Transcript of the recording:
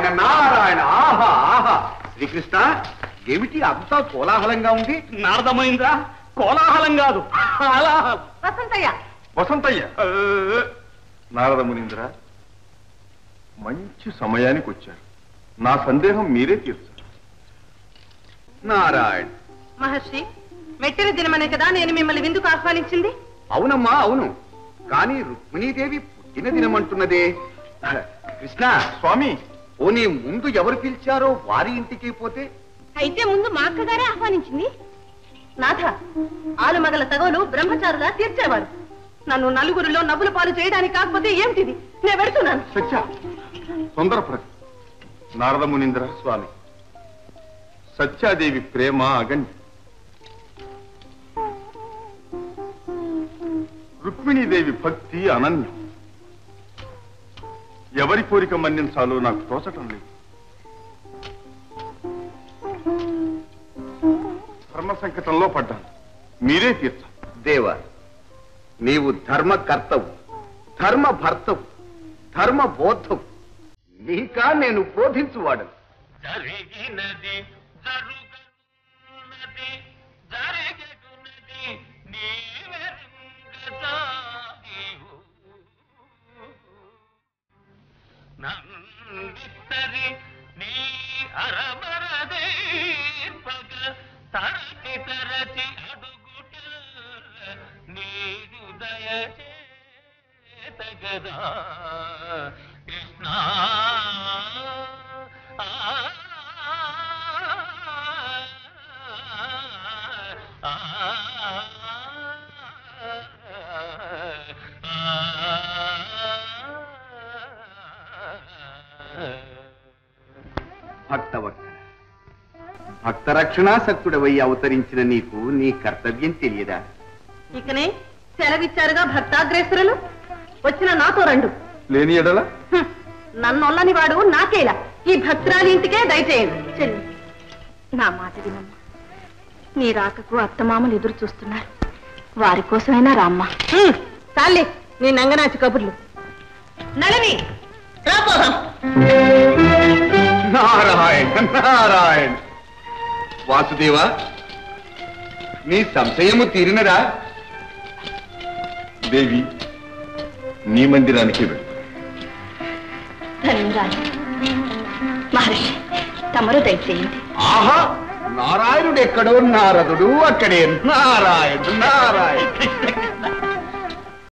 నారాయణ నారాయణ ఆహా ఆహా శ్రీకృష్ణ ఏమిటి అంతా కోలాహలంగా ఉంది నారదమైందా కోలాహలం కాదు హాలాహలం వసంతయ్య వసంతయ్య నారద మునీంద్ర మంచి సమయానికి వచ్చారు నా సందేహం మీరే తీర్చారు నారాయణ మహర్షి మెట్టిన దినమనే కదా నేను మిమ్మల్ని విందుకు ఆహ్వానించింది అవునమ్మా అవును కానీ రుక్మిణీదేవి పుట్టిన దినమంటున్నదే కృష్ణ స్వామి పోనీ ముందు ఎవరు పిలిచారో వారి ఇంటికి పోతే అయితే ముందు మా అక్కగారే ఆహ్వానించింది నాథ ఆలుమగల తగవులు బ్రహ్మచారులా తీర్చేవారు నన్ను నలుగురిలో నవ్వుల పాలు చేయడానికి కాకపోతే ఏమిటిది నేను పెడుతున్నాను సత్య తొందరపడదు నారద మునీంద్ర స్వామి సత్యాదేవి ప్రేమ అగండి రుక్మిణీదేవి భక్తి అనన్యం ఎవరి కోరిక మన్నించాలో నాకు తోచటం లేదు ధర్మ సంకటంలో పడ్డాను మీరే తీర్చాలి దేవ నీవు ధర్మకర్తవు ధర్మ భర్తవు ధర్మ బోధవు నీకా నేను బోధించువాడను జరిగినది జరుగునది జరిగనున్నది నీవెరుంగదాగివు నందిత్తరి నీ అరమరదేర్పగ తరచి తరచి అడుగుట నీరు దయచేతగదా కృష్ణ భక్తవక్త భక్త రక్షణాసక్తుడవై అవతరించిన నీకు నీ కర్తవ్యం తెలియదా ఇకనే సెలవిచ్చారుగా భక్తాగ్రేసురులు వచ్చిన నాతో రండు లేని ఎడల హ్మ్. నన్నొల్లని వాడు నాకేలా ఈ భద్రాలి ఇంటికే దయచేయండి చెల్లి నా మాట వినమ్మా నీ రాకకు అత్తమామలు ఎదురు చూస్తున్నారు వారి కోసమైనా రామ్మా చాలే నీ నంగనాచి కబుర్లు నళని రాపోదాం నారాయణ నారాయణ వాసుదేవ నీ సంశయము తీరినరా దేవి నీ మందిరానికి వెళ్ళు ధన్యరాలు మహర్షి తమరు దయచేయండి ఆహా నారాయణుడు ఎక్కడో నారదుడు అక్కడే నారాయణుడు నారాయణ